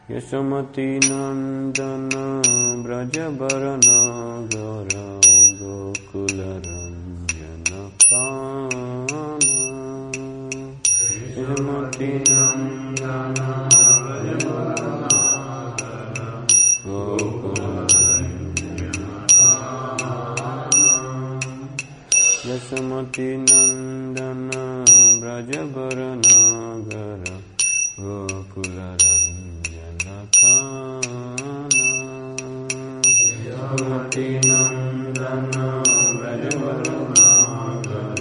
यशमतिनन्दन व्रजवरनगर गोकुलरञ्जनकान यशमतिनन्दन यशमतिनन्दन व्रजवरनगर गोकुलरञ्जनकान यशमतिनन्दन व्रजवरनगर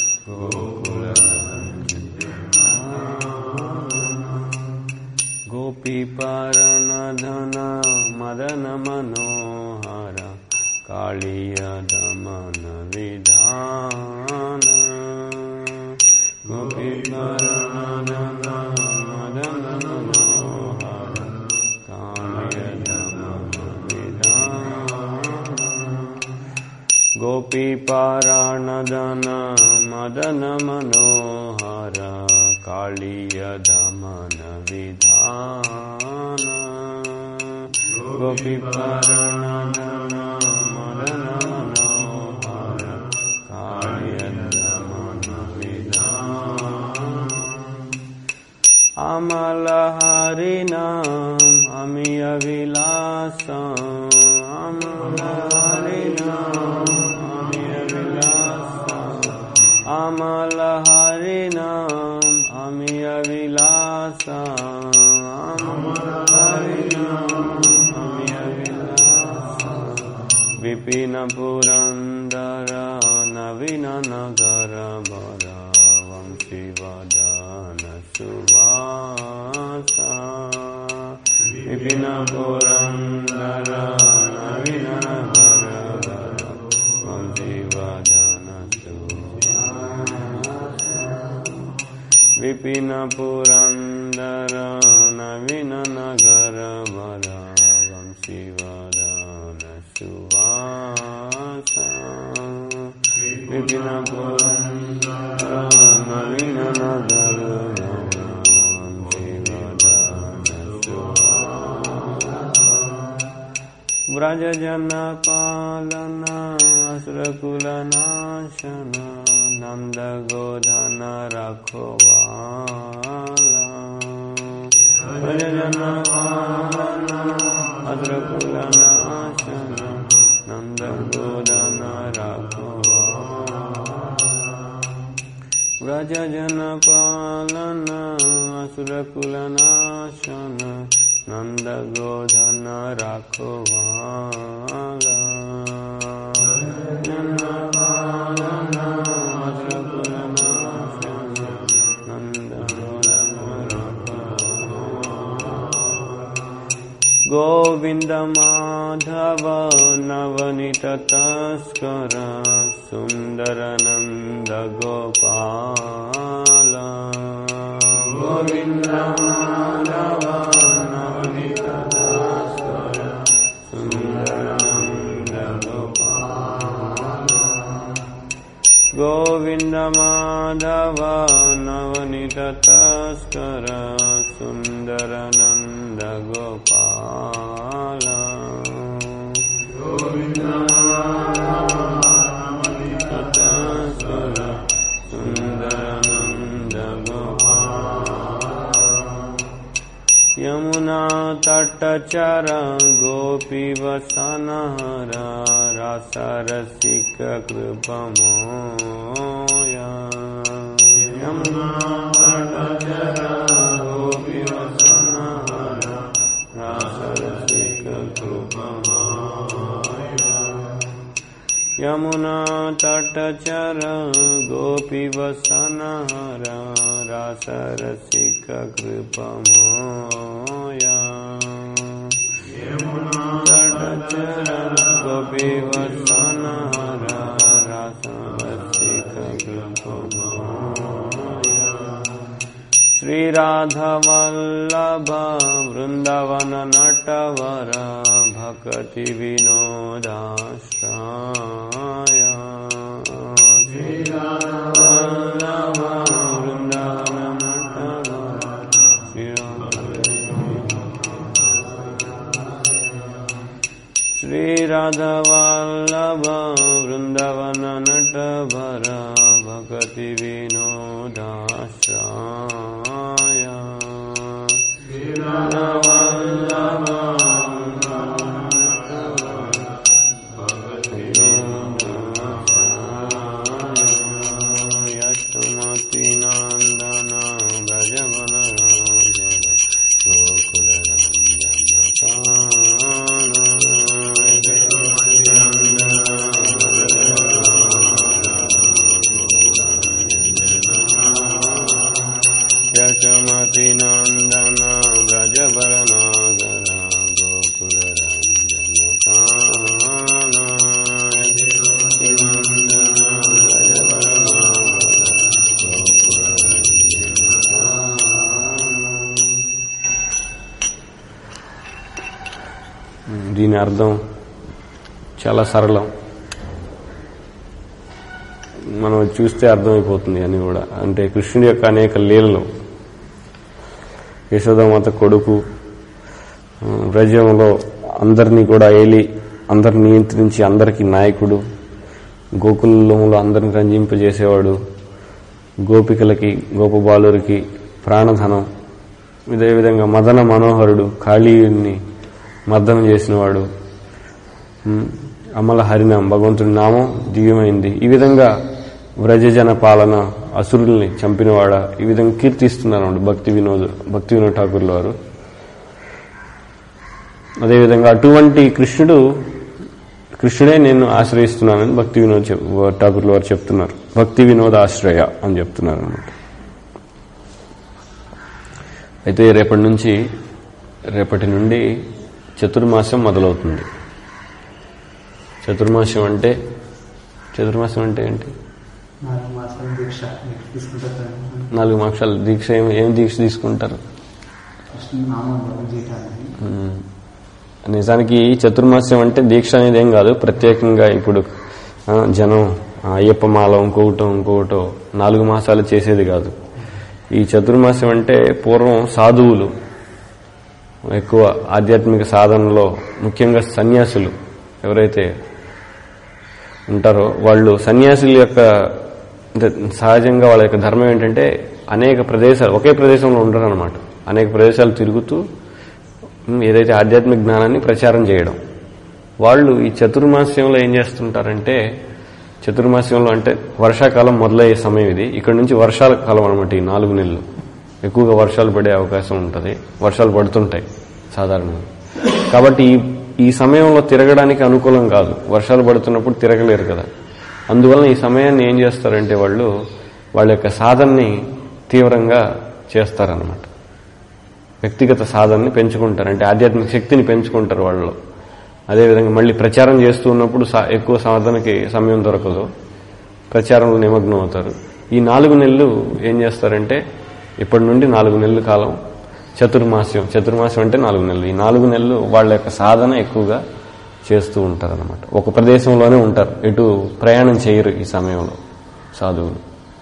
गोकुलरञ्जनकान गोपीपारणधन मदन मनोहर काळीय दमन विधान गोपीपारणधन मदन मनोहर काळीय दमन विधान गोपीपाराणदन मदन मनोहर काळीय दमन विधान गोपीपाराणदन मदन मनोहर काळीय दमन विधान अमलहरिणाम् अमियविलास अमलहरिणाम् अमियविलास अमलहरिणाम् अमियविलास अमलहरिणाम् अमियविलास विपिन पुरन्दर नवीन नगर वर वंशी वदन सुवास विपिन पुरन्दर नवीन नगर वर वंशी वदन सुवास विपिन पुरन्दर नवीन नगर वर वंशी वदन सुवास विपिन पुरन्दर नवीन नगर वंशी वदन सुवास व्रज जन पालन असुरकुल नाशन नंद गोधन रखवाला व्रज जन पालन असुरकुल नाशन नंद गोधन रखवाला व्रज जन पालन असुरकुल नाशन नंद गोधन राखवाला जन पालन असुरकुल नाशन नंद गोधन राखवाला गोविन्द माधव नवनीत तस्कर सुन्दर नन्द गोपाल गोविन्द माधव नवनीत तस्कर सुन्दर नन्द गोपाल गोविन्द माधव नवनीत तस्कर सुन्दर नन्द गोपाल गोविन्द तस्कर सुन्दर नन्द गोपाल यमुना तटचर गोपी वसनहर रसरसिक कृपमोया यमुना तटचर गोपी वसनहर रसरसिक कृपमोया यमुना तटचर गोपी वसनहर रसरसिक कृपमोया तटचर गोपी वसनहर रसरसिक कृपमोया श्रीराधवल्लभ वृन्दावन नटवर भक्ति विनोदाश्राय श्रीराधवल्लभ वृन्दावन नटवर श्रीराधवल्लभ वृन्दवन नटभर भगति विनोदाश्राय यशुमतिनन्दन व्रजमन यशुमतिनन्दन व्रजवरनागर దీని అర్థం చాలా సరళం మనం చూస్తే అర్థమైపోతుంది అని కూడా అంటే కృష్ణుడి యొక్క అనేక లీలలు యశోదామాత కొడుకు ఆ, వ్రజంలో అందరినీ కూడా ఏలి అందరిని నియంత్రించి అందరికీ నాయకుడు గోకులంలో అందరిని రంజింపజేసేవాడు గోపికలకి గోపబాలురికి ప్రాణధనం ఇదే విధంగా మదన మనోహరుడు కాళీయుడిని మర్దనం చేసినవాడు ఉమ్, అమల హరినాం భగవంతుడి నామం దివ్యమైంది ఈ విధంగా వ్రజజన పాలన అసురుల్ని చంపినవాడ ఈ విధంగా కీర్తిస్తున్నారు అన్నమాట భక్తి వినోద్ భక్తి వినోద్ ఠాకూర్ల వారు అదేవిధంగా అటువంటి కృష్ణుడు కృష్ణుడే నేను ఆశ్రయిస్తున్నానని భక్తి వినోద్ చెప్- ఠాకూర్ల వారు చెప్తున్నారు భక్తి వినోద ఆశ్రయ అని చెప్తున్నారు అన్నమాట అయితే రేపటి నుంచి రేపటి నుండి చతుర్మాసం మొదలవుతుంది చతుర్మాసం అంటే చతుర్మాసం అంటే ఏంటి నాలుగు మాసాల దీక్ష మీరు తీసుకుంటారు కదా. నాలుగు మాసాల దీక్ష ఏం ఏం దీక్ష తీసుకుంటారు కృష్ణ నామం జపం చేయటానికి ఉమ్. నిజానికి చతుర్మాస్యం అంటే దీక్ష అనేది ఏం కాదు ప్రత్యేకంగా ఇప్పుడు ఆ, జనం ఆ, అయ్యప్ప మాల ఇంకొకటో ఇంకొకటో నాలుగు మాసాలు చేసేది కాదు ఈ చతుర్మాసం అంటే పూర్వం సాధువులు ఎక్కువ ఆధ్యాత్మిక సాధనలో ముఖ్యంగా సన్యాసులు ఎవరైతే ఉంటారో వాళ్ళు సన్యాసుల యొక్క అంటే సహజంగా వాళ్ళ యొక్క ధర్మం ఏంటంటే అనేక ప్రదేశాలు ఒకే ప్రదేశంలో ఉండరు అనమాట అనేక ప్రదేశాలు తిరుగుతూ ఉమ్, ఏదైతే ఆధ్యాత్మిక జ్ఞానాన్ని ప్రచారం చేయడం వాళ్ళు ఈ చతుర్మాస్యంలో ఏం చేస్తుంటారంటే చతుర్మాస్యంలో అంటే వర్షాకాలం మొదలయ్యే సమయం ఇది ఇక్కడ నుంచి వర్షాల కాలం అనమాట ఈ నాలుగు నెలలు ఎక్కువగా వర్షాలు పడే అవకాశం ఉంటుంది వర్షాలు పడుతుంటాయి సాధారణంగా కాబట్టి ఈ ఈ సమయంలో తిరగడానికి అనుకూలం కాదు వర్షాలు పడుతున్నప్పుడు తిరగలేరు కదా అందువలన ఈ సమయాన్ని ఏం చేస్తారంటే వాళ్ళు వాళ్ళ యొక్క సాధనని తీవ్రంగా చేస్తారనమాట వ్యక్తిగత సాధనని పెంచుకుంటారు అంటే ఆధ్యాత్మిక శక్తిని పెంచుకుంటారు వాళ్ళలో అదేవిధంగా మళ్ళీ ప్రచారం చేస్తూ ఉన్నప్పుడు సా- ఎక్కువ సాధనకి సమయం దొరకదు ప్రచారంలో నిమగ్నం అవుతారు ఈ నాలుగు నెలలు ఏం చేస్తారంటే ఇప్పటి నుండి నాలుగు నెలల కాలం చతుర్మాస్యం చతుర్మాసం అంటే నాలుగు నెలలు ఈ నాలుగు నెలలు వాళ్ళ యొక్క సాధన ఎక్కువగా చేస్తూ ఉంటారు అనమాట ఒక ప్రదేశంలోనే ఉంటారు ఎటు ప్రయాణం చేయరు ఈ సమయంలో సాధువులు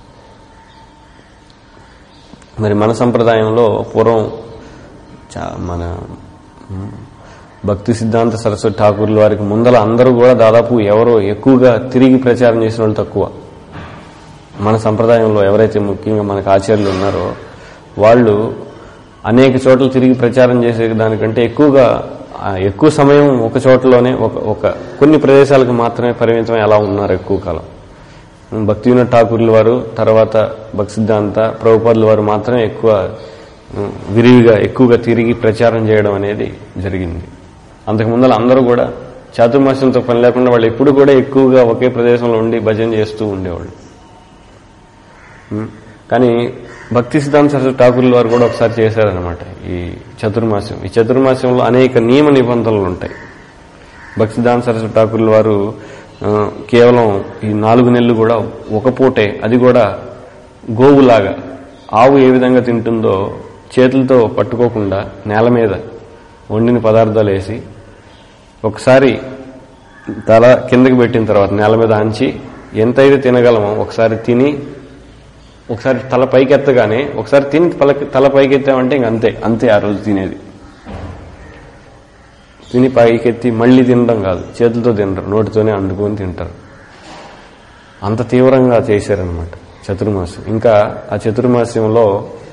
మరి మన సంప్రదాయంలో పూర్వం చా- మన మ్, భక్తి సిద్ధాంత సరస్వతి ఠాకూర్ల వారికి ముందల అందరూ కూడా దాదాపు ఎవరో ఎక్కువగా తిరిగి ప్రచారం చేసిన వాళ్ళు తక్కువ మన సంప్రదాయంలో ఎవరైతే ముఖ్యంగా మనకు ఆచార్యులు ఉన్నారో వాళ్ళు అనేక చోట్ల తిరిగి ప్రచారం చేసే దానికంటే ఎక్కువగా ఆ, ఎక్కువ సమయం ఒక చోటలోనే ఒక ఒక కొన్ని ప్రదేశాలకు మాత్రమే పరిమితమై అలా ఉన్నారు ఎక్కువ కాలం భక్తి వినోద్ ఠాకూర్ల వారు తర్వాత భక్తి సిద్ధాంత ప్రభుపాదుల వారు మాత్రమే ఎక్కువ ఉమ్, విరివిగా ఎక్కువగా తిరిగి ప్రచారం చేయడం అనేది జరిగింది అంతకు ముందర అందరూ కూడా చాతుర్మాస్యంతో పని లేకుండా వాళ్ళు ఎప్పుడు కూడా ఎక్కువగా ఒకే ప్రదేశంలో ఉండి భజన చేస్తూ ఉండేవాళ్ళు ఉమ్, కానీ భక్తి సిద్ధాంత సరస్వతి ఠాకూర్ల వారు కూడా ఒకసారి చేశారనమాట ఈ చతుర్మాస్యం ఈ చతుర్మాస్యంలో అనేక నియమ నిబంధనలు ఉంటాయి భక్తి సిద్ధాంత సరస్వతి ఠాకూర్ల వారు ఆ, కేవలం ఈ నాలుగు నెలలు కూడా ఒక పూటే అది కూడా గోవులాగా ఆవు ఏ విధంగా తింటుందో చేతులతో పట్టుకోకుండా నేల మీద వండిన పదార్థాలు వేసి ఒకసారి తల కిందకి పెట్టిన తర్వాత నేల మీద అంచి ఎంతైతే తినగలమో ఒకసారి తిని ఒకసారి తల పైకి ఎత్తగానే ఒకసారి తిని తల తల పైకి ఎత్తామంటే ఇంక అంతే అంతే ఆ రోజు తినేది తిని పైకెత్తి మళ్ళీ తినడం కాదు చేతులతో తినరు నోటితోనే అండుకొని తింటారు అంత తీవ్రంగా చేశారనమాట చతుర్మాసం ఇంకా ఆ చతుర్మాస్యంలో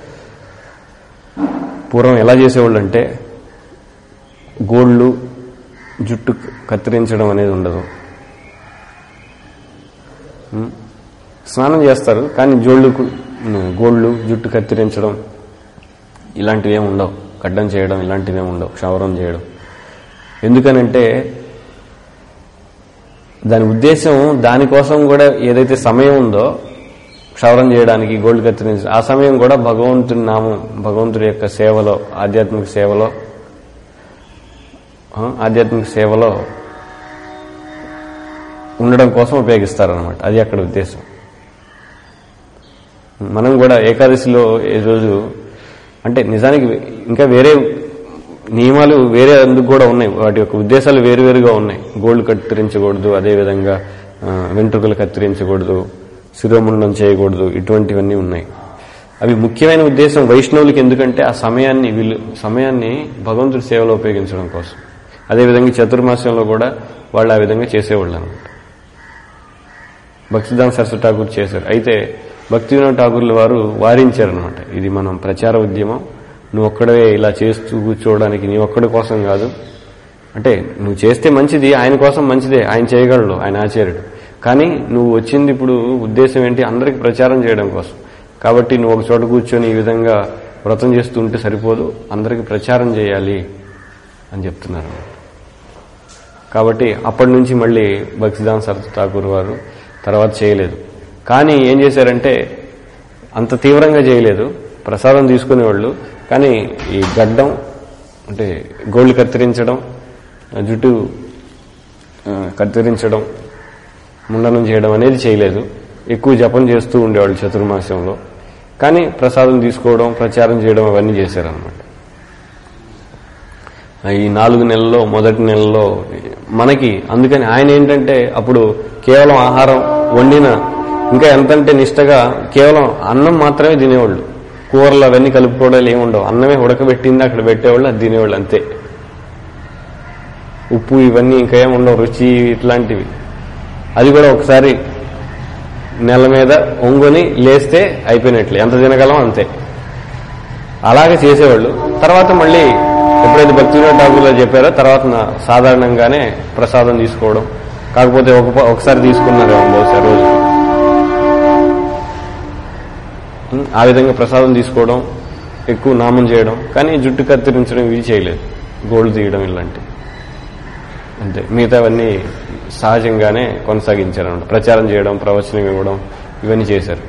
పూర్వం ఎలా చేసేవాళ్ళు అంటే గోళ్ళు జుట్టు కత్తిరించడం అనేది ఉండదు ఉం? స్నానం చేస్తారు కానీ జోళ్ళు కు- గోళ్ళు జుట్టు కత్తిరించడం ఇలాంటివి ఏమి ఉండవు గడ్డం చేయడం ఇలాంటివి ఏమి ఉండవు క్షవరం చేయడం ఎందుకనంటే దాని ఉద్దేశం దానికోసం కూడా ఏదైతే సమయం ఉందో క్షవరం చేయడానికి గోల్డ్ కత్తిరించడం ఆ సమయం కూడా భగవంతుడి నామం భగవంతుడి యొక్క సేవలో ఆధ్యాత్మిక సేవలో ఆ, ఆధ్యాత్మిక సేవలో ఉండడం కోసం ఉపయోగిస్తారనమాట అది అక్కడ ఉద్దేశం మనం కూడా ఏకాదశిలో ఈ రోజు అంటే నిజానికి ఇంకా వేరే నియమాలు వేరే అందుకు కూడా ఉన్నాయి వాటి యొక్క ఉద్దేశాలు వేరువేరుగా ఉన్నాయి గోల్డ్ కత్తిరించకూడదు అదేవిధంగా ఆ, వెంట్రుకలు కత్తిరించకూడదు శిరోముండం చేయకూడదు ఇటువంటివన్నీ ఉన్నాయి అవి ముఖ్యమైన ఉద్దేశం వైష్ణవులకి ఎందుకంటే ఆ సమయాన్ని వీళ్ళు సమయాన్ని భగవంతుడి సేవలో ఉపయోగించడం కోసం అదేవిధంగా చతుర్మాసంలో కూడా వాళ్ళు ఆ విధంగా చేసేవాళ్ళు అనమాట భక్తిదాన్ సరస్వతి ఠాకూర్ చేశారు అయితే భక్తి వినోద్ ఠాకూర్ల వారు వారించారనమాట ఇది మనం ప్రచార ఉద్యమం నువ్వు ఒక్కడే ఇలా చేస్తూ కూర్చోవడానికి నీ ఒక్కడి కోసం కాదు అంటే నువ్వు చేస్తే మంచిది ఆయన కోసం మంచిదే ఆయన చేయగలడు ఆయన ఆచార్యుడు కానీ నువ్వు వచ్చింది ఇప్పుడు ఉద్దేశం ఏంటి అందరికి ప్రచారం చేయడం కోసం కాబట్టి నువ్వు ఒక చోట కూర్చొని ఈ విధంగా వ్రతం చేస్తూ ఉంటే సరిపోదు అందరికి ప్రచారం చేయాలి అని చెప్తున్నారు కాబట్టి అప్పటి నుంచి మళ్ళీ భక్తిదాన్ సరస్వతి ఠాకూర్ వారు తర్వాత చేయలేదు కానీ ఏం చేశారంటే అంత తీవ్రంగా చేయలేదు ప్రసాదం తీసుకునేవాళ్ళు కానీ ఈ గడ్డం అంటే గోళ్ళు కత్తిరించడం జుట్టు ఆ, కత్తిరించడం ముండనం చేయడం అనేది చేయలేదు ఎక్కువ జపం చేస్తూ ఉండేవాళ్ళు చతుర్మాసంలో కానీ ప్రసాదం తీసుకోవడం ప్రచారం చేయడం అవన్నీ చేశారనమాట ఈ నాలుగు నెలల్లో మొదటి నెలలో మనకి అందుకని ఆయన ఏంటంటే అప్పుడు కేవలం ఆహారం వండిన ఇంకా ఎంతంటే నిష్టగా కేవలం అన్నం మాత్రమే తినేవాళ్ళు కూరలు అవన్నీ కలుపుకోవడాలు ఏమి ఉండవు అన్నమే ఉడకబెట్టింది అక్కడ పెట్టేవాళ్ళు అది తినేవాళ్ళు అంతే ఉప్పు ఇవన్నీ ఇంకా ఏమి ఉండవు రుచి ఇట్లాంటివి అది కూడా ఒకసారి నెల మీద ఒంగుని లేస్తే అయిపోయినట్లే ఎంత తినగలం అంతే అలాగే చేసేవాళ్ళు తర్వాత మళ్ళీ ఎప్పుడైతే భక్తివినోద్ ఠాకూర్లో చెప్పారో తర్వాత నా- సాధారణంగానే ప్రసాదం తీసుకోవడం కాకపోతే ఒక ప- ఒకసారి తీసుకున్నారేమో బహుశా రోజు ఉం, ఆ విధంగా ప్రసాదం తీసుకోవడం ఎక్కువ నామం చేయడం కానీ జుట్టు కత్తిరించడం ఇవి చేయలేదు గోల్డ్ తీయడం ఇలాంటివి అంతే మిగతావన్నీ సహజంగానే కొనసాగించారు అన్నమాట ప్రచారం చేయడం ప్రవచనం ఇవ్వడం ఇవన్నీ చేశారు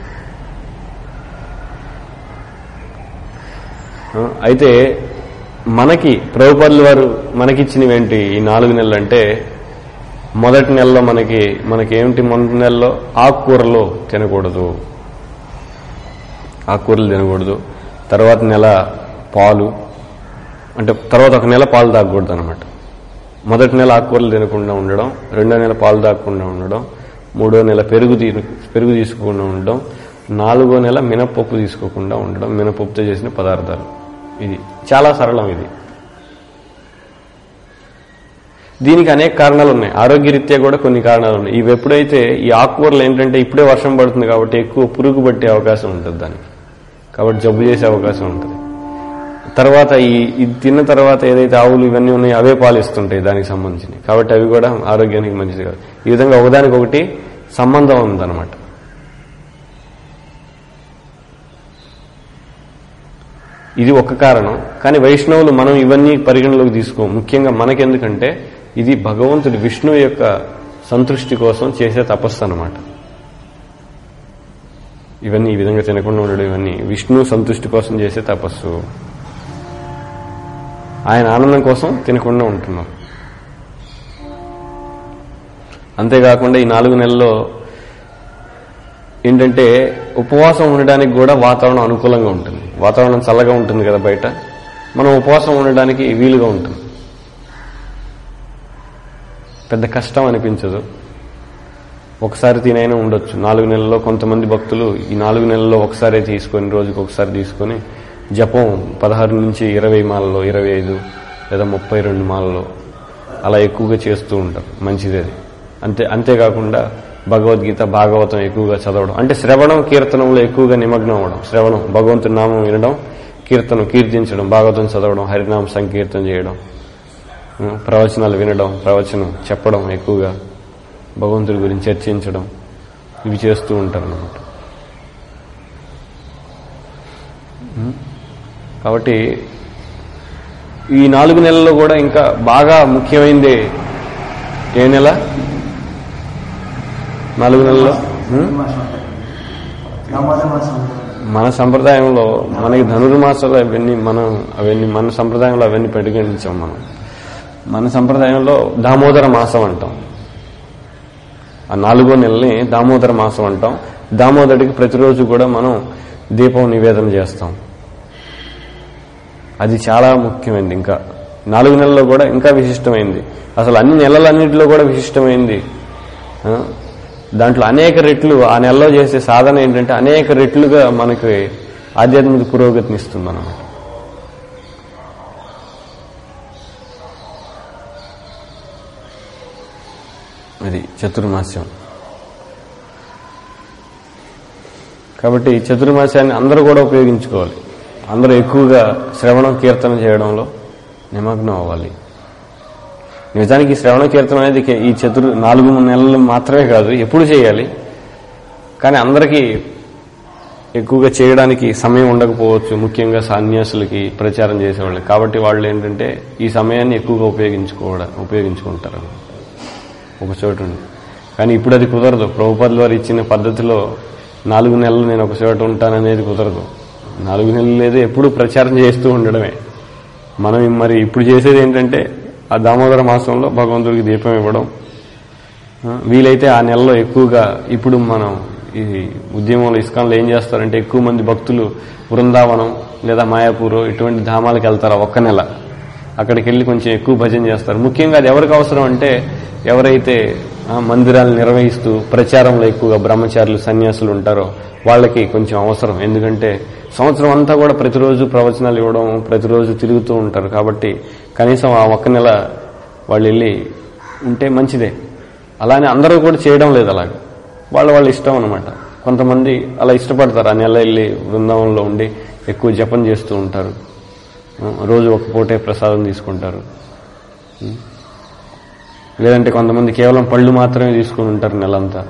ఆ, అయితే మనకి ప్రభుపదుల వారు మనకిచ్చినవి ఏంటి ఈ నాలుగు నెలలు అంటే మొదటి నెలలో మనకి మనకి ఏమిటి మొదటి నెలలో ఆకుకూరలు తినకూడదు ఆకుకూరలు తినకూడదు తర్వాత నెల పాలు అంటే తర్వాత ఒక నెల పాలు తాగకూడదు అనమాట మొదటి నెల ఆకుకూరలు తినకుండా ఉండడం రెండో నెల పాలు తాగకుండా ఉండడం మూడో నెల పెరుగు తీ- పెరుగు తీసుకోకుండా ఉండడం నాలుగో నెల మినపప్పు తీసుకోకుండా ఉండడం మినపప్పుతో చేసిన పదార్థాలు ఇది చాలా సరళం ఇది దీనికి అనేక కారణాలు ఉన్నాయి ఆరోగ్యరీత్యా కూడా కొన్ని కారణాలు ఉన్నాయి ఇవి ఎప్పుడైతే ఈ ఆకుకూరలు ఏంటంటే ఇప్పుడే వర్షం పడుతుంది కాబట్టి ఎక్కువ పురుగు పట్టే అవకాశం ఉంటుంది దానికి కాబట్టి జబ్బు చేసే అవకాశం ఉంటుంది తర్వాత ఈ ఇది తిన్న తర్వాత ఏదైతే ఆవులు ఇవన్నీ ఉన్నాయో అవే పాలు ఇస్తుంటాయి దానికి సంబంధించినవి కాబట్టి అవి కూడా ఆరోగ్యానికి మంచిది కాదు ఈ విధంగా ఒకదానికొకటి సంబంధం ఉందన్నమాట ఇది ఒక కారణం కానీ వైష్ణవులు మనం ఇవన్నీ పరిగణలోకి తీసుకోం ముఖ్యంగా మనకెందుకంటే ఇది భగవంతుడి విష్ణువు యొక్క సంతృష్టి కోసం చేసే తపస్సు అన్నమాట ఇవన్నీ ఈ విధంగా తినకుండా ఉండడం ఇవన్నీ విష్ణు సంతృష్టి కోసం చేసే తపస్సు ఆయన ఆనందం కోసం తినకుండా ఉంటున్నారు అంతేకాకుండా ఈ నాలుగు నెలల్లో ఏంటంటే ఉపవాసం ఉండడానికి కూడా వాతావరణం అనుకూలంగా ఉంటుంది వాతావరణం చల్లగా ఉంటుంది కదా బయట మనం ఉపవాసం ఉండడానికి వీలుగా ఉంటుంది పెద్ద కష్టం అనిపించదు ఒకసారి తినైనా ఉండొచ్చు నాలుగు నెలల్లో కొంతమంది భక్తులు ఈ నాలుగు నెలల్లో ఒకసారి తీసుకొని రోజుకి ఒకసారి తీసుకొని జపం పదహారు నుంచి ఇరవై మాలలో ఇరవై ఐదు లేదా ముప్పై రెండు మాలలో అలా ఎక్కువగా చేస్తూ ఉంటారు మంచిది అది అంతే అంతేకాకుండా భగవద్గీత భాగవతం ఎక్కువగా చదవడం అంటే శ్రవణం కీర్తనంలో ఎక్కువగా నిమగ్నం అవ్వడం శ్రవణం భగవంతుని నామం వినడం కీర్తనం కీర్తించడం భాగవతం చదవడం హరినామ సంకీర్తన చేయడం ఉం, ప్రవచనాలు వినడం ప్రవచనం చెప్పడం ఎక్కువగా భగవంతుడి గురించి చర్చించడం ఇవి చేస్తూ ఉంటారు అన్నమాట ఉం. కాబట్టి ఈ నాలుగు నెలల్లో కూడా ఇంకా బాగా ముఖ్యమైనది ఏ నెల నాలుగు నెలల్లో ఉం? మాసం అంటారు. దామోదర మాసం అంటారు. మన సంప్రదాయంలో మనకి ధనుర్మాసాలు అవన్నీ మనం అవన్నీ మన సంప్రదాయంలో అవన్నీ పరిగణించాం మనం మన సంప్రదాయంలో దామోదర మాసం అంటాం ఆ నాలుగో నెలని దామోదర మాసం అంటాం దామోదరుడికి ప్రతిరోజు కూడా మనం దీపం నివేదన చేస్తాం అది చాలా ముఖ్యమైనది ఇంకా నాలుగు నెలల్లో కూడా ఇంకా విశిష్టమైంది అసలు అన్ని నెలలన్నింటిలో కూడా విశిష్టమైంది ఆ? దాంట్లో అనేక రెట్లు ఆ నెలలో చేసే సాధన ఏంటంటే అనేక రెట్లుగా మనకి ఆధ్యాత్మిక పురోగతిని ఇస్తుంది అన్నమాట అది చతుర్మాస్యం కాబట్టి ఈ చతుర్మాస్యాన్ని అందరూ కూడా ఉపయోగించుకోవాలి అందరూ ఎక్కువగా శ్రవణం కీర్తన చేయడంలో నిమగ్నం అవ్వాలి నిజానికి ఈ శ్రవణ కీర్తన అనేది కే- ఈ చతుర్ నాలుగు నెలలు మాత్రమే కాదు ఎప్పుడు చేయాలి కానీ అందరికీ ఎక్కువగా చేయడానికి సమయం ఉండకపోవచ్చు ముఖ్యంగా సన్యాసులకి ప్రచారం చేసేవాళ్ళకి కాబట్టి వాళ్ళు ఏంటంటే ఈ సమయాన్ని ఎక్కువగా ఉపయోగించుకోవడం ఉపయోగించుకుంటారు ఒక చోటు ఉండి కానీ ఇప్పుడు అది కుదరదు ప్రభుపాదుల వారు ఇచ్చిన పద్ధతిలో నాలుగు నెలలు నేను ఒక చోట ఉంటాననేది కుదరదు నాలుగు నెలలు లేదు ఎప్పుడు ప్రచారం చేస్తూ ఉండడమే మనం మరి ఇప్పుడు చేసేది ఏంటంటే ఆ దామోదర మాసంలో భగవంతుడికి దీపం ఇవ్వడం ఆ, వీలైతే ఆ నెలలో ఎక్కువగా ఇప్పుడు మనం ఈ ఉద్యమంలో ఇస్కాన్లో ఏం చేస్తారంటే ఎక్కువ మంది భక్తులు బృందావనం లేదా మాయాపూర్ ఇటువంటి ధామాలకు వెళ్తారు ఆ ఒక్క నెల అక్కడికి వెళ్ళి కొంచెం ఎక్కువ భజన చేస్తారు ముఖ్యంగా అది ఎవరికి అవసరం అంటే ఎవరైతే ఆ, మందిరాలు నిర్వహిస్తూ ప్రచారంలో ఎక్కువగా బ్రహ్మచారులు సన్యాసులు ఉంటారో వాళ్ళకి కొంచెం అవసరం ఎందుకంటే సంవత్సరం అంతా కూడా ప్రతిరోజు ప్రవచనాలు ఇవ్వడం ప్రతిరోజు తిరుగుతూ ఉంటారు కాబట్టి కనీసం ఆ ఒక్క నెల వాళ్ళు వెళ్ళి ఉంటే మంచిదే అలానే అందరూ కూడా చేయడం లేదు అలాగ వాళ్ళ వాళ్ళ ఇష్టం అనమాట కొంతమంది అలా ఇష్టపడతారు ఆ నెల వెళ్ళి బృందావనంలో ఉండి ఎక్కువ జపం చేస్తూ ఉంటారు ఆ, రోజు ఒక పూటే ప్రసాదం తీసుకుంటారు ఉం. లేదంటే కొంతమంది కేవలం పళ్ళు మాత్రమే తీసుకుని ఉంటారు నెలంతా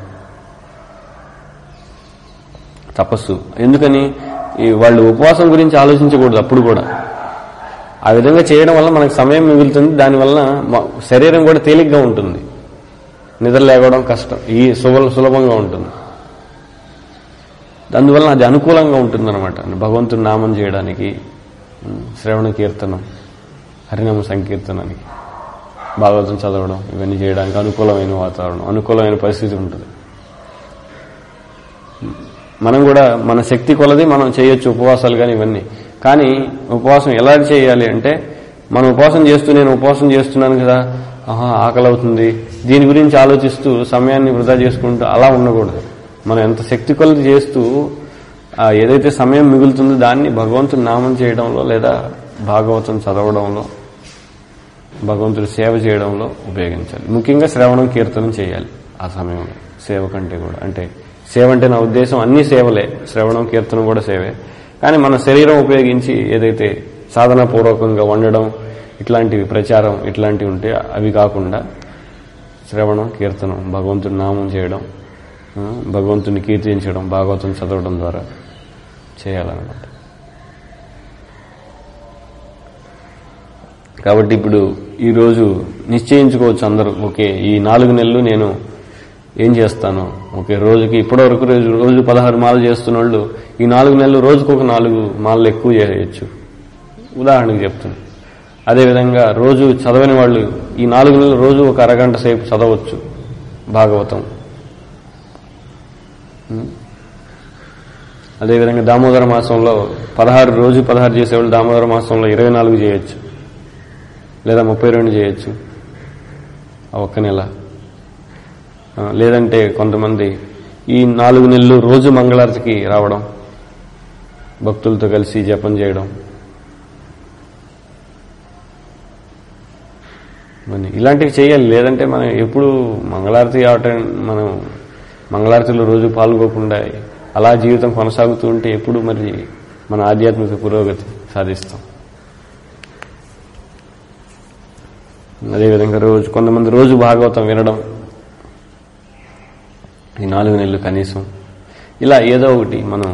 తపస్సు ఎందుకని ఈ వాళ్ళు ఉపవాసం గురించి ఆలోచించకూడదు అప్పుడు కూడా ఆ విధంగా చేయడం వల్ల మనకు సమయం మిగులుతుంది దానివల్ల మ- శరీరం కూడా తేలిగ్గా ఉంటుంది నిద్ర లేవడం కష్టం ఈ సుల సులభంగా ఉంటుంది అందువల్ల అది అనుకూలంగా ఉంటుంది అనమాట భగవంతుని నామం చేయడానికి ఉం, శ్రవణ కీర్తనం హరినామ సంకీర్తనానికి భాగవతం చదవడం ఇవన్నీ చేయడానికి అనుకూలమైన వాతావరణం అనుకూలమైన పరిస్థితి ఉంటుంది మనం కూడా మన శక్తి కొలది మనం చేయొచ్చు ఉపవాసాలు కానీ ఇవన్నీ కానీ ఉపవాసం ఎలా చేయాలి అంటే మనం ఉపవాసం చేస్తూ నేను ఉపవాసం చేస్తున్నాను కదా ఆహా ఆకలి అవుతుంది దీని గురించి ఆలోచిస్తూ సమయాన్ని వృధా చేసుకుంటూ అలా ఉండకూడదు మనం ఎంత శక్తి కొలది చేస్తూ ఆ ఏదైతే సమయం మిగులుతుందో దాన్ని భగవంతుని నామం చేయడంలో లేదా భాగవతం చదవడంలో భగవంతుడి సేవ చేయడంలో ఉపయోగించాలి ముఖ్యంగా శ్రవణం కీర్తనం చేయాలి ఆ సమయంలో సేవ కంటే కూడా అంటే సేవ అంటే నా ఉద్దేశం అన్ని సేవలే శ్రవణం కీర్తనం కూడా సేవే కానీ మన శరీరం ఉపయోగించి ఏదైతే సాధనపూర్వకంగా వండడం ఇట్లాంటివి ప్రచారం ఇట్లాంటివి ఉంటే అవి కాకుండా శ్రవణం కీర్తనం భగవంతుడి నామం చేయడం ఆ, భగవంతుని కీర్తించడం భాగవతం చదవడం ద్వారా చేయాలన్నమాట కాబట్టి ఇప్పుడు ఈరోజు నిశ్చయించుకోవచ్చు అందరూ ఓకే ఈ నాలుగు నెలలు నేను ఏం చేస్తాను ఓకే రోజుకి ఇప్పటివరకు రోజు రోజు పదహారు మాలలు చేస్తున్న వాళ్ళు ఈ నాలుగు నెలలు రోజుకు ఒక నాలుగు మాలలు ఎక్కువ చేయొచ్చు ఉదాహరణకు చెప్తున్నాను అదేవిధంగా రోజు చదవని వాళ్ళు ఈ నాలుగు నెలలు రోజు ఒక అరగంట సేపు చదవచ్చు భాగవతం ఉం. అదేవిధంగా దామోదర మాసంలో పదహారు రోజు పదహారు చేసేవాళ్ళు దామోదర మాసంలో ఇరవై నాలుగు చేయొచ్చు లేదా ముప్పై రెండు చేయొచ్చు ఆ ఒక్క నెల ఆ, లేదంటే కొంతమంది ఈ నాలుగు నెలలు రోజు మంగళారతికి రావడం భక్తులతో కలిసి జపం చేయడం మరి ఇలాంటివి చేయాలి లేదంటే మనం ఎప్పుడు మంగళారతి అటెండ్ మనం మంగళారతిలో రోజు పాల్గొకుండా అలా జీవితం కొనసాగుతూ ఉంటే ఎప్పుడు మరి మన ఆధ్యాత్మిక పురోగతి సాధిస్తాం అదేవిధంగా రోజు కొంతమంది రోజు భాగవతం వినడం ఈ నాలుగు నెలలు కనీసం ఇలా ఏదో ఒకటి మనం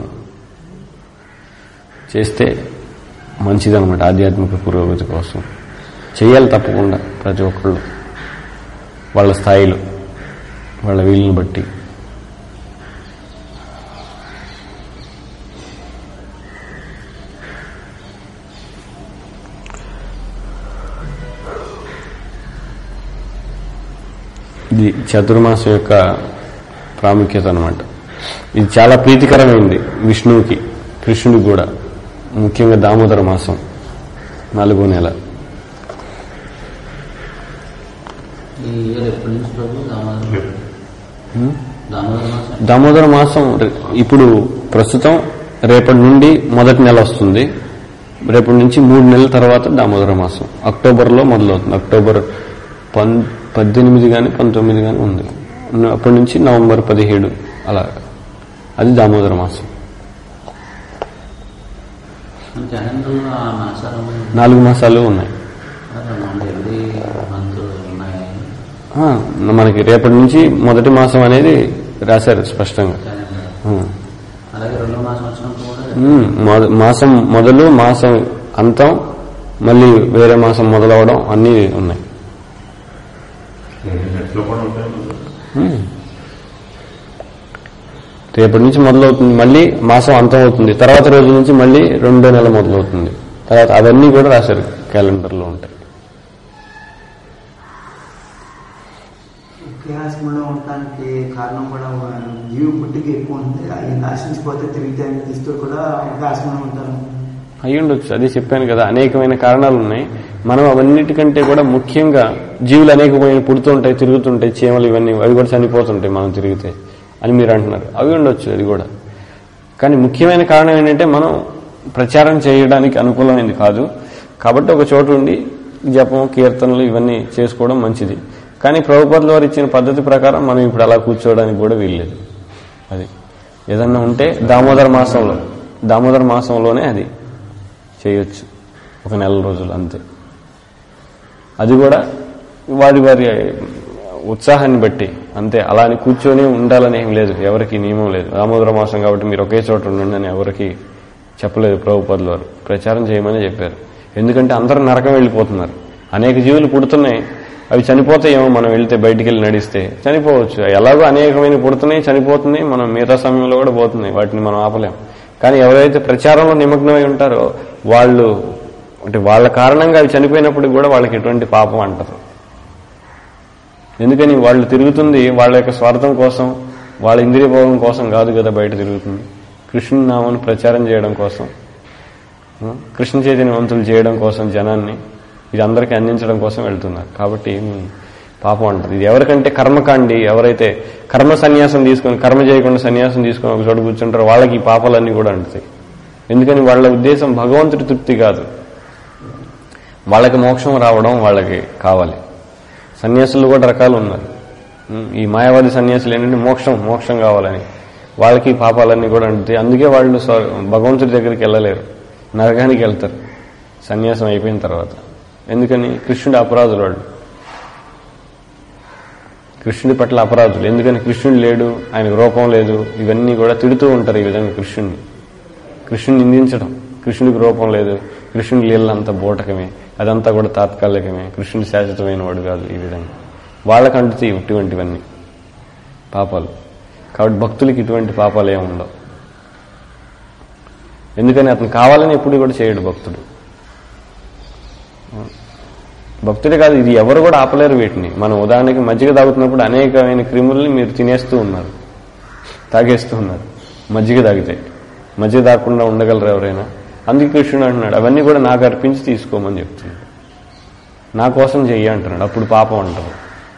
చేస్తే మంచిదన్నమాట ఆధ్యాత్మిక పురోగతి కోసం చేయాలి తప్పకుండా ప్రతి ఒక్కళ్ళు వాళ్ళ స్థాయిలో వాళ్ళ వీలుని బట్టి ఇది చతుర్మాసం యొక్క ప్రాముఖ్యత అనమాట ఇది చాలా ప్రీతికరమైంది విష్ణువుకి కృష్ణుడికి కూడా ముఖ్యంగా దామోదర మాసం నాలుగో నెల ఈ ఇయర్ ఎప్పటి నుంచి ప్రభు దామోదరం దామోదర మాసం దామోదర మాసం రే- ఇప్పుడు ప్రస్తుతం రేపటి నుండి మొదటి నెల వస్తుంది రేపటి నుంచి మూడు నెలల తర్వాత దామోదర మాసం అక్టోబర్లో మొదలవుతుంది అక్టోబర్ పన్ పద్దెనిమిది కానీ పంతొమ్మిది కానీ ఉంది అప్పటి నుంచి నవంబర్ పదిహేడు అలా అది దామోదర మాసం మన క్యాలెండర్లో ఆ మాసాలు నాలుగు మాసాలు ఉన్నాయి ఎవ్రీ మంత్ ఉన్నాయి ఆ, మనకి రేపటి నుంచి మొదటి మాసం అనేది రాశారు స్పష్టంగా క్యాలెండర్ ఆ. అలాగే రెండో మాసం వచ్చినప్పుడు కూడా ఉమ్, మొద- మాసం మొదలు మాసం అంతం మళ్ళీ వేరే మాసం మొదలవడం అన్నీ ఉన్నాయి నెట్లో కూడా ఉంటాయి ఉమ్. రేపటి నుంచి మొదలవుతుంది మళ్ళీ మాసం అంతం అవుతుంది తర్వాత రోజు నుంచి మళ్ళీ రెండో నెల మొదలవుతుంది తర్వాత అవన్నీ కూడా రాశారు క్యాలెండర్లో ఉంటాయి ఒకే ఆశ్రమంలో ఉండటానికి కారణం కూడా జీవి పుట్టికి ఎక్కువ ఉంటుంది అవి నాశించిపోతే తిరిగితే ఇస్తూ కూడా ఒకే ఆశ్రమంలో ఉంటారు అయి ఉండొచ్చు అదే చెప్పాను కదా అనేకమైన కారణాలు ఉన్నాయి మనం అవన్నిటికంటే కూడా ముఖ్యంగా జీవులు అనేకమైన పుడుతుంటాయి తిరుగుతుంటాయి చీమలు ఇవన్నీ అవి కూడా చనిపోతుంటాయి మనం తిరిగితే అని మీరు అంటున్నారు అవి ఉండొచ్చు అది కూడా కానీ ముఖ్యమైన కారణం ఏంటంటే మనం ప్రచారం చేయడానికి అనుకూలమైంది కాదు కాబట్టి ఒక చోటు ఉండి జపం కీర్తనలు ఇవన్నీ చేసుకోవడం మంచిది కానీ ప్రభుపదుల వారు ఇచ్చిన పద్ధతి ప్రకారం మనం ఇప్పుడు అలా కూర్చోవడానికి కూడా వీల్లేదు అది ఏదన్నా ఉంటే దామోదర మాసంలో దామోదర మాసంలోనే అది చేయొచ్చు ఒక నెల రోజులు అంతే అది కూడా వారి వారి ఉత్సాహాన్ని బట్టి అంతే అలా అని కూర్చొని ఉండాలని ఏం లేదు ఎవరికి నియమం లేదు దామోదర మాసం కాబట్టి మీరు ఒకే చోట ఉండండి అని ఎవరికి చెప్పలేదు ప్రభుపదుల వారు ప్రచారం చేయమని చెప్పారు ఎందుకంటే అందరూ నరకం వెళ్ళిపోతున్నారు అనేక జీవులు పుడుతున్నాయి అవి చనిపోతాయేమో మనం వెళ్తే బయటికి వెళ్ళి నడిస్తే చనిపోవచ్చు ఎలాగో అనేకమైన పుడుతున్నాయి చనిపోతున్నాయి మనం మిగతా సమయంలో కూడా పోతున్నాయి వాటిని మనం ఆపలేం కానీ ఎవరైతే ప్రచారంలో నిమగ్నమై ఉంటారో వాళ్ళు అంటే వాళ్ళ కారణంగా అవి చనిపోయినప్పుడు కూడా వాళ్ళకి ఎటువంటి పాపం అంటారు ఎందుకని వాళ్ళు తిరుగుతుంది వాళ్ళ యొక్క స్వార్థం కోసం వాళ్ళ ఇంద్రియ భోగం కోసం కాదు కదా బయట తిరుగుతుంది కృష్ణుని నామను ప్రచారం చేయడం కోసం ఆ, కృష్ణ చైతన్యవంతులు చేయడం కోసం జనాన్ని ఇది అందరికీ అందించడం కోసం వెళ్తున్నారు కాబట్టి ఏమి పాపం అంటారు ఇది ఎవరికంటే కర్మకాండి ఎవరైతే కర్మ సన్యాసం తీసుకొని కర్మ చేయకుండా సన్యాసం తీసుకొని ఒక చోట కూర్చుంటారో వాళ్ళకి ఈ పాపాలన్నీ కూడా అంటుతాయి ఎందుకని వాళ్ళ ఉద్దేశం భగవంతుడి తృప్తి కాదు వాళ్ళకి మోక్షం రావడం వాళ్ళకి కావాలి సన్యాసులు కూడా రకాలు ఉన్నారు ఉమ్, ఈ మాయావాది సన్యాసులు ఏంటంటే మోక్షం మోక్షం కావాలని వాళ్ళకి ఈ పాపాలన్నీ కూడా అంటుతాయి అందుకే వాళ్ళు స్వ- భగవంతుడి దగ్గరికి వెళ్ళలేరు నరకానికి వెళ్తారు సన్యాసం అయిపోయిన తర్వాత ఎందుకని కృష్ణుడి అపరాధులు వాళ్ళు కృష్ణుడి పట్ల అపరాధులు ఎందుకని కృష్ణుడు లేడు ఆయనకు రూపం లేదు ఇవన్నీ కూడా తిడుతూ ఉంటారు ఈ విధంగా కృష్ణుడిని కృష్ణుని నిందించడం కృష్ణుడికి రూపం లేదు కృష్ణుడి లీలంతా బోటకమే అదంతా కూడా తాత్కాలికమే కృష్ణుడు శాశ్వతమైన వాడు కాదు ఈ విధంగా వాళ్ళకు అంటుతాయి ఇటువంటివన్నీ పాపాలు కాబట్టి భక్తులకి ఇటువంటి పాపాలు ఏమి ఉండవు ఎందుకని అతను కావాలని ఎప్పుడు కూడా చేయడు భక్తుడు భక్తుడే కాదు ఇది ఎవరు కూడా ఆపలేరు వీటిని మనం ఉదాహరణకి మజ్జిగ తాగుతున్నప్పుడు అనేకమైన క్రిములని మీరు తినేస్తూ ఉన్నారు తాగేస్తూ ఉన్నారు మజ్జిగ తాగితే మజ్జిగ తాగకుండా ఉండగలరు ఎవరైనా అందుకే కృష్ణుడు అంటున్నాడు అవన్నీ కూడా నాకు అర్పించి తీసుకోమని చెప్తున్నాడు నా కోసం చెయ్యి అంటున్నాడు అప్పుడు పాపం అంటారు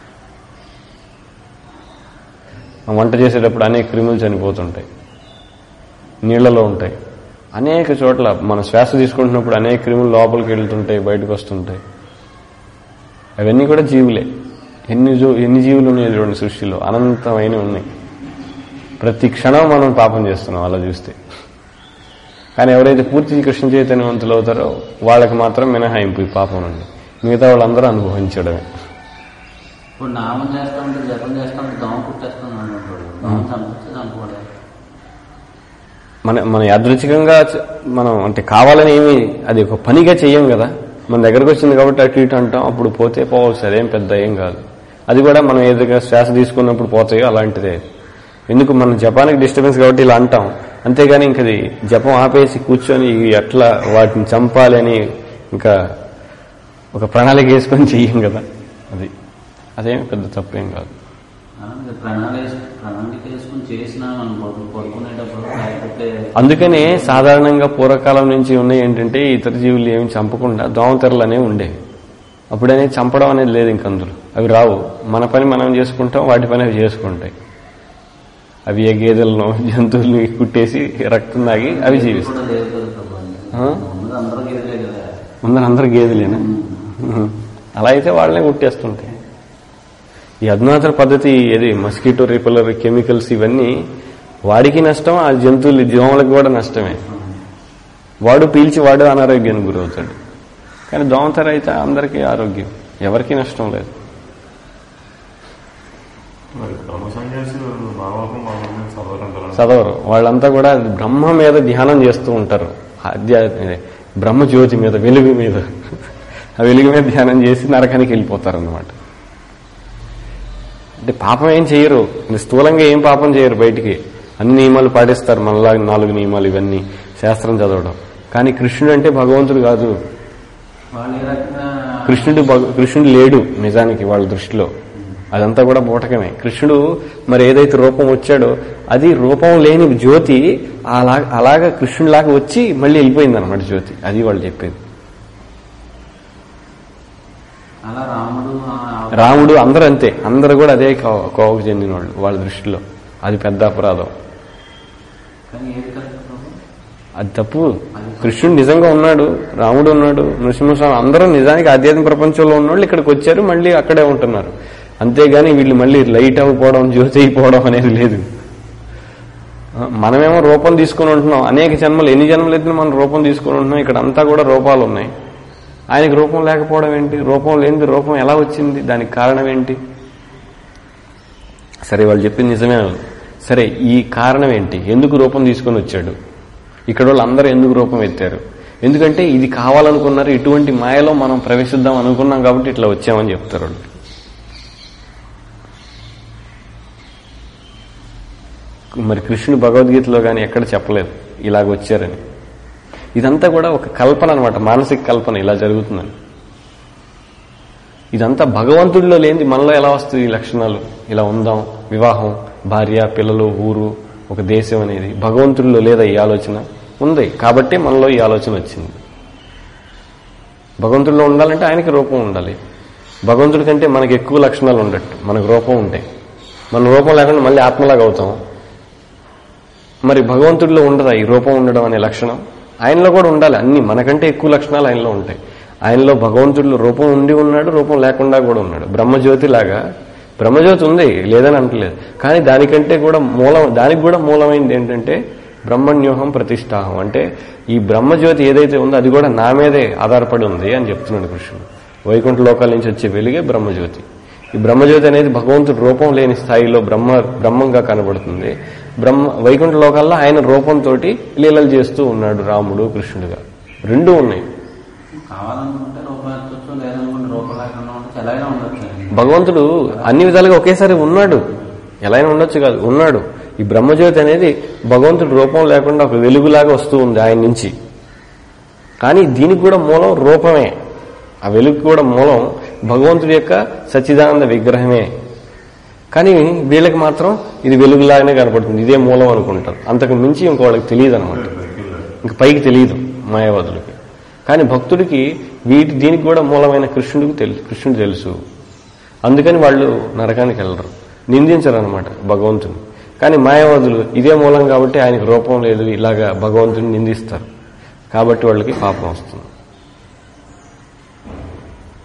ఆ వంట చేసేటప్పుడు అనేక క్రిములు చనిపోతుంటాయి నీళ్లలో ఉంటాయి అనేక చోట్ల మన శ్వాస తీసుకుంటున్నప్పుడు అనేక క్రిములు లోపలికి వెళ్తుంటాయి బయటకు వస్తుంటాయి అవన్నీ కూడా జీవులే ఎన్ని జూ ఎన్ని జీవులు ఉన్నాయి చూడండి సృష్టిలో అనంతమైన ఉన్నాయి ప్రతి క్షణం మనం పాపం చేస్తున్నాం అలా చూస్తే కానీ ఎవరైతే పూర్తి కృష్ణ చైతన్యవంతులు అవుతారో వాళ్ళకి మాత్రం మినహాయింపు ఈ పాపం నుండి మిగతా వాళ్ళందరూ అనుభవించడమే ఇప్పుడు నామం చేస్తా ఉంటే జపం చేస్తా ఉంటే దోమ కుట్టేస్తాను అంటాడు దోమ చంపితే చంపకూడదు మన మన యాదృచ్ఛికంగా చ- మనం అంటే కావాలని ఏమి అది ఒక పనిగా చెయ్యం కదా మన దగ్గరకు వచ్చింది కాబట్టి అటు ఇటు అంటాం అప్పుడు పోతే పోవచ్చు అదేం పెద్ద ఏం కాదు అది కూడా మనం ఏదైనా శ్వాస తీసుకున్నప్పుడు పోతాయో అలాంటిదే ఎందుకు మన జపానికి డిస్టర్బెన్స్ కాబట్టి ఇలా అంటాం అంతేగాని ఇంక అది జపం ఆపేసి కూర్చొని ఇవి ఎట్లా వాటిని చంపాలి అని ఇంకా ఒక ప్రణాళిక వేసుకొని చెయ్యం కదా అది అదేం పెద్ద తప్పేం కాదు అలాగే ప్రణాళిక ప్రణాళిక వేసుకుని చేసినా మనం పడుకు- పడుకునేటప్పుడు లేకపోతే అందుకనే సాధారణంగా పూర్వకాలం నుంచి ఉన్నాయి ఏంటంటే ఇతర జీవులు ఏమి చంపకుండా దోమతెరలు అనేవి ఉండేవి అప్పుడనే చంపడం అనేది లేదు ఇంక అందులో అవి రావు మన పని మనం చేసుకుంటాం వాటి పని అవి చేసుకుంటాయి అవి ఏ గేదెలను జంతువుల్ని కుట్టేసి రక్తం తాగి అవి జీవిస్తాయి కూడా లేదు కదా ప్రభు ఆ? ఉన్నది అందరూ గేదలే కదా ముందర అందరు గేదెలేనా ఉహు. అలా అయితే వాళ్ళనే కుట్టేస్తుంటాయి ఈ అధునాతన పద్ధతి ఏది మస్కిటో రిపలర్ కెమికల్స్ ఇవన్నీ వాడికి నష్టం ఆ జంతువులు దోమలకు కూడా నష్టమే వాడు పీల్చి వాడు అనారోగ్యానికి గురవుతాడు కానీ దోమతెర అయితే అందరికీ ఆరోగ్యం ఎవరికీ నష్టం లేదు మరి బ్రహ్మ సన్యాసులు మామూలు మామూలు చదవరంటారు చదవరు వాళ్ళంతా కూడా బ్రహ్మ మీద ధ్యానం చేస్తూ ఉంటారు ఆధ్యా బ్రహ్మ జ్యోతి మీద వెలుగు మీద ఆ వెలుగు మీద ధ్యానం చేసి నరకానికి వెళ్ళిపోతారు అనమాట అంటే పాపం ఏం చేయరు స్థూలంగా ఏం పాపం చేయరు బయటికి అన్ని నియమాలు పాటిస్తారు మనలా నాలుగు నియమాలు ఇవన్నీ శాస్త్రం చదవడం కానీ కృష్ణుడు అంటే భగవంతుడు కాదు వాళ్ళు ఏ రకంగా కృష్ణుడు భగ- కృష్ణుడు లేడు నిజానికి వాళ్ళ దృష్టిలో అదంతా కూడా బూటకమే కృష్ణుడు మరి ఏదైతే రూపం వచ్చాడో అది రూపం లేని జ్యోతి అలా అలాగా కృష్ణుడిలాగా వచ్చి మళ్ళీ వెళ్ళిపోయింది అనమాట జ్యోతి అది వాళ్ళు చెప్పేది అలా రాముడు ఆ- రాముడు అందరూ అంతే అందరూ కూడా అదే కో- కోవకు చెందిన వాళ్ళు వాళ్ళ దృష్టిలో అది పెద్ద అపరాధం కానీ ఏది కరెక్ట్ ప్రభు అది తప్పు కృష్ణుడు నిజంగా ఉన్నాడు రాముడు ఉన్నాడు నృసింహస్వామి అందరూ నిజానికి ఆధ్యాత్మిక ప్రపంచంలో ఉన్నవాళ్ళు ఇక్కడికి వచ్చారు మళ్ళీ అక్కడే ఉంటున్నారు అంతేగాని వీళ్ళు మళ్ళీ లైట్ అయిపోవడం జ్యోతి అయిపోవడం అనేది లేదు ఆ, మనమేమో రూపం తీసుకొని ఉంటున్నాం అనేక జన్మలు ఎన్ని జన్మలు అయితే మనం రూపం తీసుకొని ఉంటున్నాం ఇక్కడ అంతా కూడా రూపాలు ఉన్నాయి ఆయనకి రూపం లేకపోవడం ఏంటి రూపం లేనిది రూపం ఎలా వచ్చింది దానికి కారణం ఏంటి సరే వాళ్ళు చెప్పింది నిజమే సరే ఈ కారణం ఏంటి ఎందుకు రూపం తీసుకొని వచ్చాడు ఇక్కడ వాళ్ళు అందరూ ఎందుకు రూపం ఎత్తారు ఎందుకంటే ఇది కావాలనుకున్నారు ఇటువంటి మాయలో మనం ప్రవేశిద్దాం అనుకున్నాం కాబట్టి ఇట్లా వచ్చామని చెప్తారు వాళ్ళు మరి కృష్ణుడు భగవద్గీతలో కానీ ఎక్కడ చెప్పలేదు ఇలాగ వచ్చారని ఇదంతా కూడా ఒక కల్పన అనమాట మానసిక కల్పన ఇలా జరుగుతుందని ఇదంతా భగవంతుడిలో లేనిది మనలో ఎలా వస్తుంది ఈ లక్షణాలు ఇలా ఉందాం వివాహం భార్య పిల్లలు ఊరు ఒక దేశం అనేది భగవంతుడిలో లేదా ఈ ఆలోచన ఉంది కాబట్టి మనలో ఈ ఆలోచన వచ్చింది భగవంతుడిలో ఉండాలంటే ఆయనకి రూపం ఉండాలి భగవంతుడి కంటే మనకి ఎక్కువ లక్షణాలు ఉండట్టు మనకు రూపం ఉంటాయి మన రూపం లేకుండా మళ్ళీ ఆత్మలాగా అవుతాం మరి భగవంతుడిలో ఉండదా ఈ రూపం ఉండడం అనే లక్షణం ఆయనలో కూడా ఉండాలి అన్ని మనకంటే ఎక్కువ లక్షణాలు ఆయనలో ఉంటాయి ఆయనలో భగవంతుడిలో రూపం ఉండి ఉన్నాడు రూపం లేకుండా కూడా ఉన్నాడు బ్రహ్మజ్యోతి లాగా బ్రహ్మజ్యోతి ఉంది లేదని అంటలేదు కానీ దానికంటే కూడా మూలం దానికి కూడా మూలమైనది ఏంటంటే బ్రహ్మణ్యోహం ప్రతిష్టాహం అంటే ఈ బ్రహ్మజ్యోతి ఏదైతే ఉందో అది కూడా నా మీదే ఆధారపడి ఉంది అని చెప్తున్నాడు కృష్ణుడు వైకుంఠ లోకాల నుంచి వచ్చే వెలుగే బ్రహ్మజ్యోతి ఈ బ్రహ్మజ్యోతి అనేది భగవంతుడు రూపం లేని స్థాయిలో బ్రహ్మ బ్రహ్మంగా కనబడుతుంది బ్రహ్మ వైకుంఠ లోకాల్లో ఆయన రూపంతో లీలలు చేస్తూ ఉన్నాడు రాముడు కృష్ణుడుగా రెండూ ఉన్నాయి కావాలనుకుంటే రూపాయి ఎత్తొచ్చు లేదనుకుంటే రూపాయి లేకుండా ఉండొచ్చు ఎలాగైనా ఉండొచ్చు భగవంతుడు అన్ని విధాలుగా ఒకేసారి ఉన్నాడు ఎలా అయినా ఉండొచ్చు కాదు ఉన్నాడు ఈ బ్రహ్మజ్యోతి అనేది భగవంతుడు రూపం లేకుండా ఒక వెలుగులాగా వస్తూ ఉంది ఆయన నుంచి కానీ దీనికి కూడా మూలం రూపమే ఆ వెలుగు కూడా మూలం భగవంతుడి యొక్క సచ్చిదానంద విగ్రహమే కానీ వీళ్ళకి మాత్రం ఇది వెలుగులాగానే కనపడుతుంది ఇదే మూలం అనుకుంటారు అంతకు మించి ఇంకో వాళ్ళకి తెలియదు అనమాట ఇంక పైకి తెలియదు మాయావాదులకి కానీ భక్తుడికి వీటి దీనికి కూడా మూలమైన కృష్ణుడికి తెలుసు కృష్ణుడు తెలుసు అందుకని వాళ్ళు నరకానికి వెళ్ళరు నిందించరు అనమాట భగవంతుని కానీ మాయావాదులు ఇదే మూలం కాబట్టి ఆయనకు రూపం లేదు ఇలాగా భగవంతుని నిందిస్తారు కాబట్టి వాళ్ళకి పాపం వస్తుంది అదే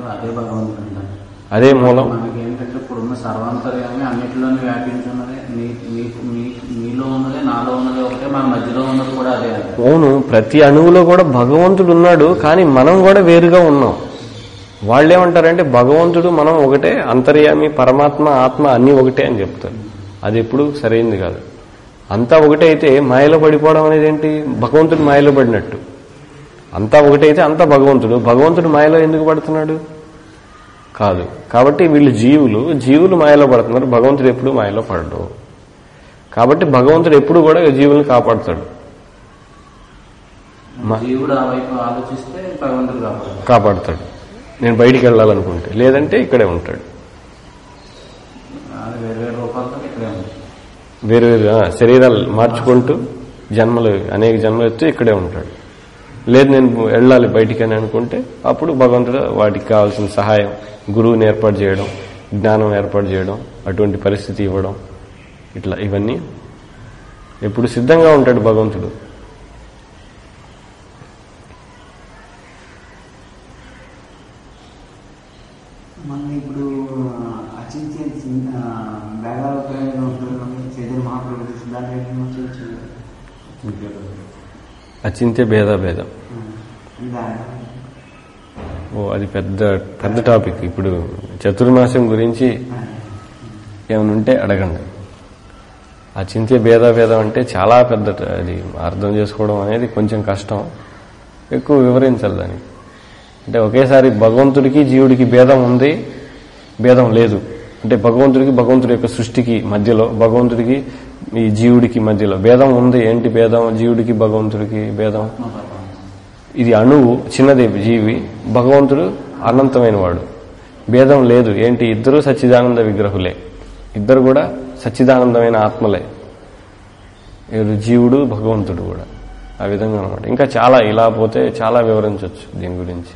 అదే భగవంతుడు అంటారు అదే మూలం మనకి ఏంటంటే ఇప్పుడున్న సర్వాంతర్యాన్ని అన్నిటిలోనే వ్యాపించున్నదే మీ మీకు మీ- మీలో ఉన్నదే నాలో ఉన్నదే ఒకటే మన మధ్యలో ఉన్నది కూడా అదే అది అవును ప్రతి అణువులో కూడా భగవంతుడు ఉన్నాడు కానీ మనం కూడా వేరుగా ఉన్నాం వాళ్ళు ఏమంటారంటే భగవంతుడు మనం ఒకటే అంతర్యామి పరమాత్మ ఆత్మ అన్నీ ఒకటే అని చెప్తారు అది ఎప్పుడు సరైంది కాదు అంతా ఒకటే అయితే మాయలో పడిపోవడం అనేది ఏంటి భగవంతుడు మాయలో పడినట్టు అంతా ఒకటే అయితే అంతా భగవంతుడు భగవంతుడు మాయలో ఎందుకు పడుతున్నాడు కాదు కాబట్టి వీళ్ళు జీవులు జీవులు మాయలో పడుతున్నారు భగవంతుడు ఎప్పుడు మాయలో పడడు కాబట్టి భగవంతుడు ఎప్పుడు కూడా జీవుల్ని కాపాడుతాడు మా- జీవుడు ఆ వైపు ఆలోచిస్తే భగవంతుడు కాపాడు కాపాడుతాడు నేను బయటికి వెళ్ళాలనుకుంటే లేదంటే ఇక్కడే ఉంటాడు అది వేరు వేరు రూపాలతో ఇక్కడే ఉంది వేరు వేరు ఆ, శరీరాలు మార్చుకుంటూ జన్మలు అనేక జన్మలు ఎత్తి ఇక్కడే ఉంటాడు లేదు నేను వెళ్ళాలి బయటికి అని అనుకుంటే అప్పుడు భగవంతుడు వాటికి కావాల్సిన సహాయం గురువుని ఏర్పాటు చేయడం జ్ఞానం ఏర్పాటు చేయడం అటువంటి పరిస్థితి ఇవ్వడం ఇట్లా ఇవన్నీ ఎప్పుడు సిద్ధంగా ఉంటాడు భగవంతుడు మన ఇప్పుడు అచింత్య బేగాల ప్రయోజనం ఉంటుంది చైతన్య మహాప్రభు దాని నుంచి అచింత్య భేద భేదం దాని ఓ అది పెద్ద పెద్ద టాపిక్ ఇప్పుడు చతుర్మాసం గురించి ఏమైనా ఉంటే అడగండి ఆ చింతే భేదాభేదం అంటే చాలా పెద్ద ట- అది అర్థం చేసుకోవడం అనేది కొంచెం కష్టం ఎక్కువ వివరించాలి దానికి అంటే ఒకేసారి భగవంతుడికి జీవుడికి భేదం ఉంది భేదం లేదు అంటే భగవంతుడికి భగవంతుడి యొక్క సృష్టికి మధ్యలో భగవంతుడికి ఈ జీవుడికి మధ్యలో భేదం ఉంది ఏంటి భేదం జీవుడికి భగవంతుడికి భేదం ఇది అణువు చిన్నది జీవి భగవంతుడు అనంతమైన వాడు భేదం లేదు ఏంటి ఇద్దరు సచ్చిదానంద విగ్రహులే ఇద్దరు కూడా సచ్చిదానందమైన ఆత్మలే వీరు జీవుడు భగవంతుడు కూడా ఆ విధంగా అనమాట ఇంకా చాలా ఇలా పోతే చాలా వివరించవచ్చు దీని గురించి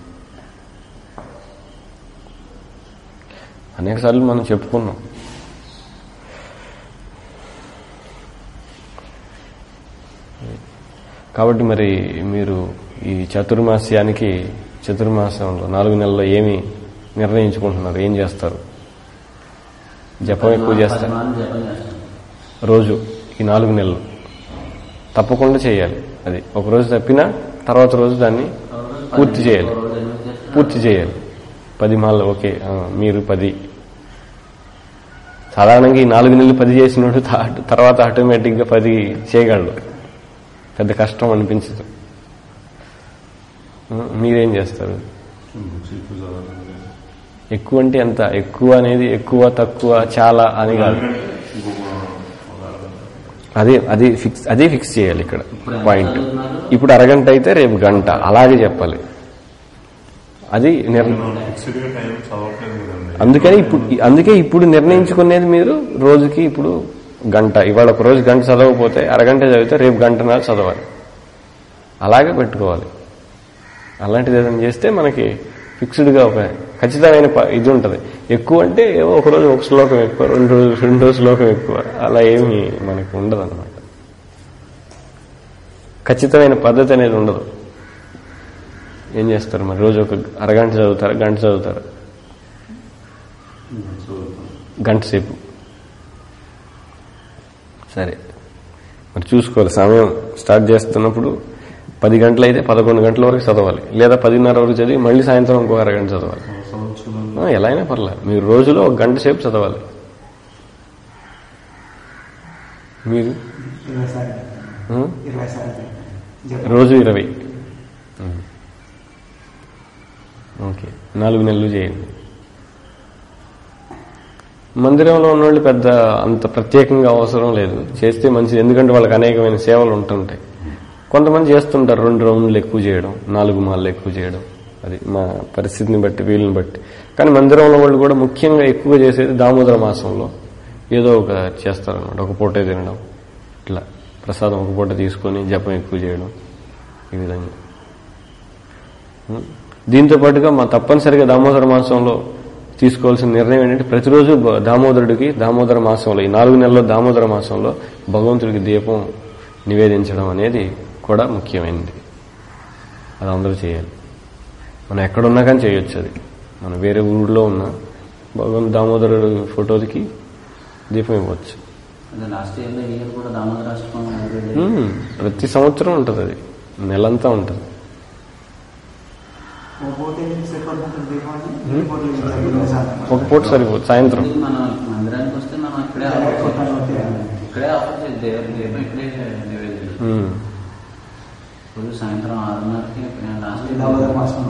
అనేకసార్లు మనం చెప్పుకున్నాం కాబట్టి మరి మీరు ఈ చతుర్మాస్యానికి చతుర్మాసంలో నాలుగు నెలల్లో ఏమి నిర్ణయించుకుంటున్నారు ఏం చేస్తారు జపం ఎక్కువ చేస్తారు పది మార్లు జపం చేస్తాను రోజు ఈ నాలుగు నెలలు తప్పకుండా చేయాలి అది ఒక రోజు తప్పినా తర్వాత రోజు దాన్ని పూర్తి చేయాలి రోజు ఎనిమిది చేస్తే పూర్తి చేయాలి పది మాలు ఓకే ఆ, మీరు పది సాధారణంగా ఈ నాలుగు నెలలు పది చేసినట్టు తా- తర్వాత ఆటోమేటిక్గా పది చేయగలడు పెద్ద కష్టం అనిపించదు ఆ, మీరేం చేస్తారు ఎక్కువ అంటే ఎంత ఎక్కువ అనేది ఎక్కువ తక్కువ చాలా అని కాదు అదే అది ఫిక్స్ అదే ఫిక్స్ చేయాలి ఇక్కడ ఇప్పుడు ఎంత పాయింట్ చదువుతున్నారు? ఇప్పుడు అరగంట అయితే రేపు గంట అలాగే చెప్పాలి అది నిర్ణ ఫిక్స్డ్ గా టైం చదవట్లేదు కదండి అందుకని ఇప్పుడు అందుకే ఇప్పుడు నిర్ణయించుకునేది మీరు రోజుకి ఇప్పుడు గంట ఇవాళ ఒక రోజు గంట చదవకపోతే అరగంట చదివితే రేపు గంటన్నర చదవాలి అలాగే పెట్టుకోవాలి అలాంటిది ఏదైనా చేస్తే మనకి ఫిక్స్డ్గా ఒక ఖచ్చితమైన ప- ఇది ఉంటుంది ఎక్కువ అంటే ఏవో ఒక రోజు ఒక శ్లోకం ఎక్కువ రెండు రోజు రెండో శ్లోకం ఎక్కువ అలా ఏమి మనకు ఉండదు అనమాట ఖచ్చితమైన పద్ధతి అనేది ఉండదు ఏం చేస్తారు మరి రోజు ఒక అరగంట చదువుతారా గంట చదువుతారా గంట సేపు సరే మరి చూసుకోవాలి సమయం స్టార్ట్ చేస్తున్నప్పుడు పది గంటలు అయితే పదకొండు గంటల వరకు చదవాలి లేదా పదిన్నర వరకు చదివి మళ్ళీ సాయంత్రం ఇంకో అరగంట చదవాలి ఆ, ఎలా అయినా పర్లేదు మీరు రోజులో ఒక గంట సేపు చదవాలి మీరు ఇరవై సార్లు ఆ? ఇరవై సార్లు జపం. రోజు ఇరవై ఉమ్. ఓకే నాలుగు నెలలు చేయండి మందిరంలో ఉన్నవాళ్ళు పెద్ద అంత ప్రత్యేకంగా అవసరం లేదు చేస్తే మంచిది ఎందుకంటే వాళ్ళకి అనేకమైన సేవలు ఉంటుంటాయి కొంతమంది చేస్తుంటారు రెండు రౌండ్లు ఎక్కువ చేయడం నాలుగు మాళ్ళు ఎక్కువ చేయడం అది మా పరిస్థితిని బట్టి వీళ్ళని బట్టి కానీ మందిరంలో వాళ్ళు కూడా ముఖ్యంగా ఎక్కువ చేసేది దామోదర మాసంలో ఏదో ఒక చేస్తారనమాట ఒక పూటే తినడం ఇట్లా ప్రసాదం ఒక పూట తీసుకొని జపం ఎక్కువ చేయడం ఈ విధంగా ఉం? దీంతో పాటుగా మా తప్పనిసరిగా దామోదర మాసంలో తీసుకోవాల్సిన నిర్ణయం ఏంటంటే ప్రతిరోజు బ- దామోదరుడికి దామోదర మాసంలో ఈ నాలుగు నెలల్లో దామోదర మాసంలో భగవంతుడికి దీపం నివేదించడం అనేది కూడా ముఖ్యమైనది అది అందరూ చేయాలి మనం ఎక్కడున్నా కానీ చేయొచ్చు అది మనం వేరే ఊళ్ళో ఉన్న భగవాన్ దామోదరుడు ఫోటోకి దీపం ఇవ్వచ్చు అదే లాస్ట్ ఇయర్ లో ఇయర్ కూడా దామోదర రాష్ట్రం మ్మ్. ప్రతి సంవత్సరం ఉంటుంది అది నెలంతా ఉంటుంది ఒక పూట ఎందుకు సరిపడుతుంది దీపావళి రెండు పూటలు ఎందుకు సరిపడుతుంది సార్? ఒక పూట సరిపోదు సాయంత్రం మనం మందిరానికి వస్తే మనం ఇక్కడే ఆఫర్ చేయాలి. ఇక్కడే ఆఫర్ చేయాలి దేవుడి దీపం ఇక్కడే నివేదించాలి మ్మ్. రోజు సాయంత్రం ఆరున్నరకి లాస్ట్ ఇయర్ దామోదర మాసం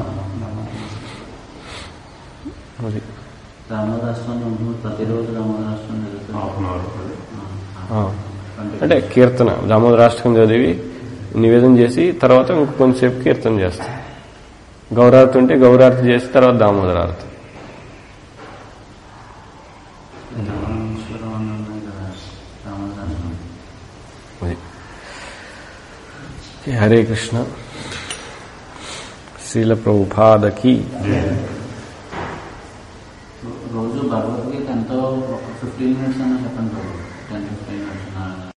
అది దామోదర రాష్ట్రం ఉంటుంది ప్రతిరోజు దామోదర రాష్ట్రం జరుగుతుంది హాఫ్ అన్ అవర్ అది ఆ. ట్వంటీ అంటే కీర్తన దామోదరాష్టకం చదివి నివేదన చేసి తర్వాత ఇంక కొంచెంసేపు కీర్తన చేస్తాం గౌరారతి ఉంటే గౌరారతి చేసి తర్వాత దామోదరారతి రామేశ్వరం అని ఉన్నాయి కదా దామోదర రాష్ట్రం అది హరే కృష్ణ శీల ప్రభుపాదకి రోజు భగవద్గీత ఎంతో ఒక ఫిఫ్టీన్ మినిట్స్ అన్న చెప్పండి టెన్ ఫిఫ్టీన్ మినిట్స్